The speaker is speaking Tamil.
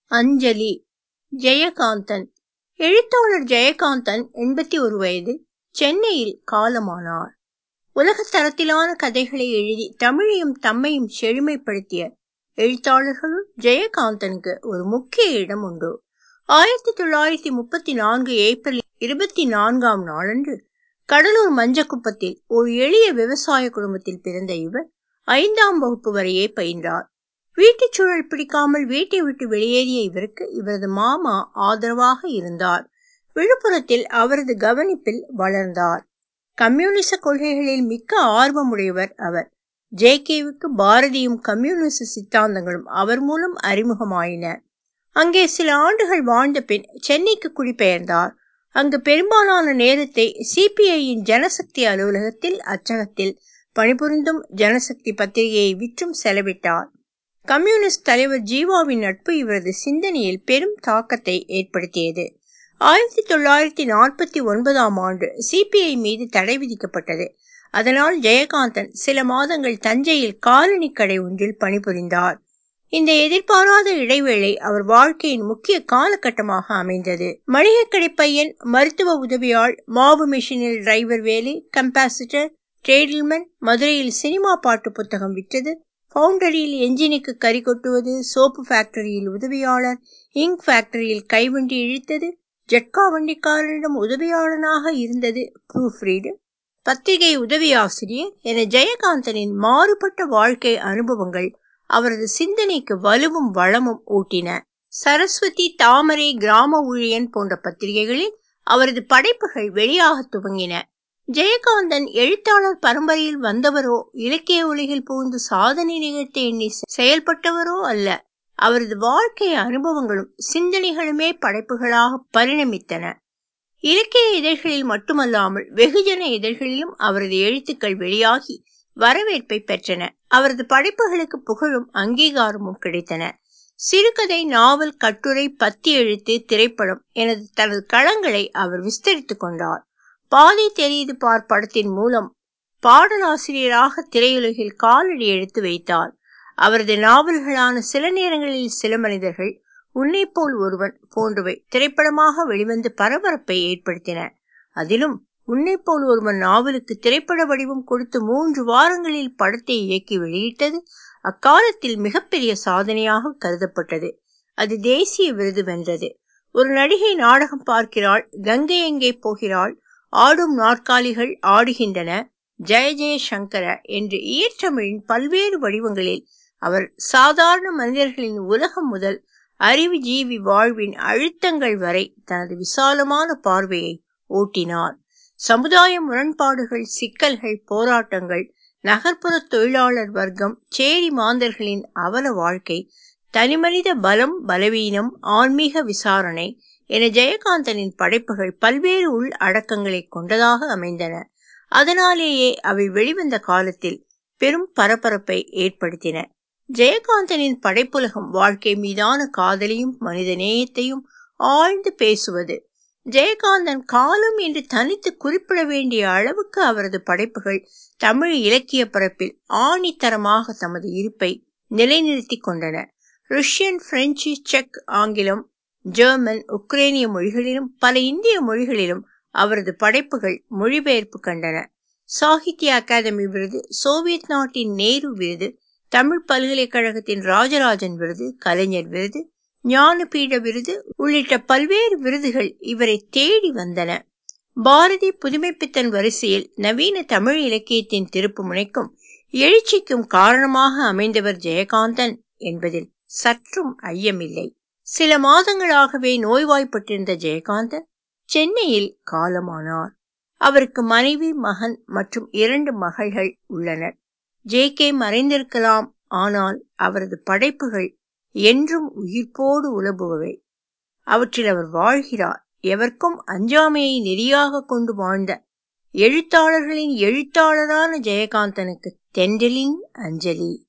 அஞ்சலி ஜெயகாந்தன் எழுத்தாளர் ஜெயகாந்தன் எண்பத்தி ஒரு வயதில் சென்னையில் காலமானார் உலகத் தரத்திலான கதைகளை எழுதி தமிழையும் தம்மையும் செழுமைப்படுத்திய எழுத்தாளர்களுள் ஜெயகாந்தனுக்கு ஒரு முக்கிய இடம் உண்டு ஆயிரத்தி தொள்ளாயிரத்தி முப்பத்தி நான்கு ஏப்ரல் இருபத்தி நான்காம் நாளன்று கடலூர் மஞ்சக்குப்பத்தில் ஒரு எளிய விவசாய குடும்பத்தில் பிறந்த இவர் ஐந்தாம் வகுப்பு வரையே பயின்றார் வீட்டுச் சூழல் பிடிக்காமல் வீட்டை விட்டு வெளியேறிய இவருக்கு இவரது மாமா ஆதரவாக இருந்தார் விழுப்புரத்தில் அவரது கவனிப்பில் வளர்ந்தார் கம்யூனிச கொள்கைகளில் மிக்க ஆர்வமுடையவர் அவர் ஜே கேவுக்கு பாரதியும் கம்யூனிச சித்தாந்தங்களும் அவர் மூலம் அறிமுகமாயின அங்கே சில ஆண்டுகள் வாழ்ந்த பின் சென்னைக்கு குடிபெயர்ந்தார் அங்கு பெரும்பாலான நேரத்தை சிபிஐயின் ஜனசக்தி அலுவலகத்தில் அச்சகத்தில் பணிபுரிந்தும் ஜனசக்தி பத்திரிகையை விற்றும் செலவிட்டார் கம்யூனிஸ்ட் தலைவர் ஜீவாவின் நட்பு இவரது சிந்தனையில் பெரும் தாக்கத்தை ஏற்படுத்தியது ஆயிரத்தி தொள்ளாயிரத்தி நாற்பத்தி ஒன்பதாம் ஆண்டு சிபிஐ மீது தடை விதிக்கப்பட்டது அதனால் ஜெயகாந்தன் சில மாதங்கள் தஞ்சையில் காலனி கடை ஒன்றில் பணிபுரிந்தார் இந்த எதிர்பாராத இடைவேளை அவர் வாழ்க்கையின் முக்கிய காலகட்டமாக அமைந்தது மளிகை கடை பையன் மருத்துவ உதவியாள் மாவு மிஷினில் டிரைவர் வேலை கம்பாசிட்டர் ட்ரேடில்மன் மதுரையில் சினிமா பாட்டு புத்தகம் விற்றது பவுண்டரியில் என்ஜினுக்கு கறி கொட்டுவது சோப்பு ஃபேக்டரியில் உதவியாளர் இங்க் ஃபேக்டரியில் கைவண்டி இழுத்தது ஜட்கா வண்டிக்காரனிடம் உதவியாளனாக இருந்தது ப்ரூஃப் ரீடு பத்திரிகை உதவி ஆசிரியர் என ஜெயகாந்தனின் மாறுபட்ட வாழ்க்கை அனுபவங்கள் அவரது சிந்தனைக்கு வலுவும் வளமும் ஊட்டின சரஸ்வதி தாமரை கிராம ஊழியன் போன்ற பத்திரிகைகளில் அவரது படைப்புகள் வெளியாக துவங்கின ஜெயகாந்தன் எழுத்தாளர் பரம்பரையில் வந்தவரோ இலக்கிய உலகில் புகுந்து சாதனை நிகழ்த்த எண்ணி செயல்பட்டவரோ அல்ல அவரது வாழ்க்கை அனுபவங்களும் சிந்தனைகளுமே படைப்புகளாக பரிணமித்தன இலக்கிய இதழ்களில் மட்டுமல்லாமல் வெகுஜன இதழ்களிலும் அவரது எழுத்துக்கள் வெளியாகி வரவேற்பை பெற்றன அவரது படைப்புகளுக்கு புகழும் அங்கீகாரமும் கிடைத்தன சிறுகதை நாவல் கட்டுரை பத்தி எழுத்து திரைப்படம் எனது தனது களங்களை அவர் விஸ்தரித்துக் கொண்டார் பாதை தெரியுது பார் படத்தின் மூலம் பாடலாசிரியராக திரையுலகில் காலடி எடுத்து வைத்தார் அவரது நாவல்களான சில நேரங்களில் சில மனிதர்கள் உன்னை போல் ஒருவன் போன்றவை திரைப்படமாக வெளிவந்து பரபரப்பை ஏற்படுத்தின அதிலும் உன்னை போல் ஒருவன் நாவலுக்கு திரைப்பட வடிவம் கொடுத்து மூன்று வாரங்களில் படத்தை இயக்கி வெளியிட்டது அக்காலத்தில் மிகப்பெரிய சாதனையாக கருதப்பட்டது அது தேசிய விருது வென்றது ஒரு நடிகை நாடகம் பார்க்கிறாள் கங்கை எங்கே போகிறாள் ஆடும் நாற்காலிகள் ஆடுகின்றன ஜெய ஜெய சங்கர என்று இயற்றமிழின் பல்வேறு வடிவங்களில் அவர் சாதாரண மனிதர்களின் உலகம் முதல் அறிவு ஜீவி வாழ்வின் அழுத்தங்கள் வரை தனது விசாலமான பார்வையை ஓட்டினார் சமுதாய முரண்பாடுகள் சிக்கல்கள் போராட்டங்கள் நகர்ப்புற தொழிலாளர் வர்க்கம் சேரி மாந்தர்களின் அவல வாழ்க்கை தனிமனித பலம் பலவீனம் ஆன்மீக விசாரணை என ஜெயகாந்தனின் படைப்புகள் பல்வேறு உள் அடக்கங்களை கொண்டதாக அமைந்தன அதனாலேயே அவை வெளிவந்த காலத்தில் பெரும் பரபரப்பை ஏற்படுத்தின ஜெயகாந்தனின் படைப்புலகம் வாழ்க்கை மீதான காதலையும் மனித நேயத்தையும் ஆழ்ந்து பேசுவது ஜெயகாந்தன் காலம் என்று தனித்து குறிப்பிட வேண்டிய அளவுக்கு அவரது படைப்புகள் தமிழ் இலக்கிய பரப்பில் ஆணித்தரமாக தமது இருப்பை நிலைநிறுத்தி கொண்டன ருஷ்யன் பிரெஞ்சு செக் ஆங்கிலம் ஜெர்மன் உக்ரைனிய மொழிகளிலும் பல இந்திய மொழிகளிலும் அவரது படைப்புகள் மொழிபெயர்ப்பு கண்டன சாகித்ய அகாதமி விருது சோவியத் நாட்டின் நேரு விருது தமிழ் பல்கலைக்கழகத்தின் ராஜராஜன் விருது கலைஞர் விருது ஞானபீட விருது உள்ளிட்ட பல்வேறு விருதுகள் இவரை தேடி வந்தன பாரதி புதுமைப்பித்தன் வரிசையில் நவீன தமிழ் இலக்கியத்தின் திருப்பு முனைக்கும் எழுச்சிக்கும் காரணமாக அமைந்தவர் ஜெயகாந்தன் என்பதில் சற்றும் ஐயமில்லை சில மாதங்களாகவே நோய்வாய்ப்பட்டிருந்த ஜெயகாந்தன் சென்னையில் காலமானார் அவருக்கு மனைவி மகன் மற்றும் இரண்டு மகள்கள் உள்ளனர் ஜே கே மறைந்திருக்கலாம் ஆனால் அவரது படைப்புகள் என்றும் உயிர்ப்போடு உலவுபவை அவற்றில் அவர் வாழ்கிறார் எவர்க்கும் அஞ்சாமையை நெறியாக கொண்டு வாழ்ந்த எழுத்தாளர்களின் எழுத்தாளரான ஜெயகாந்தனுக்கு தென்றலின் அஞ்சலி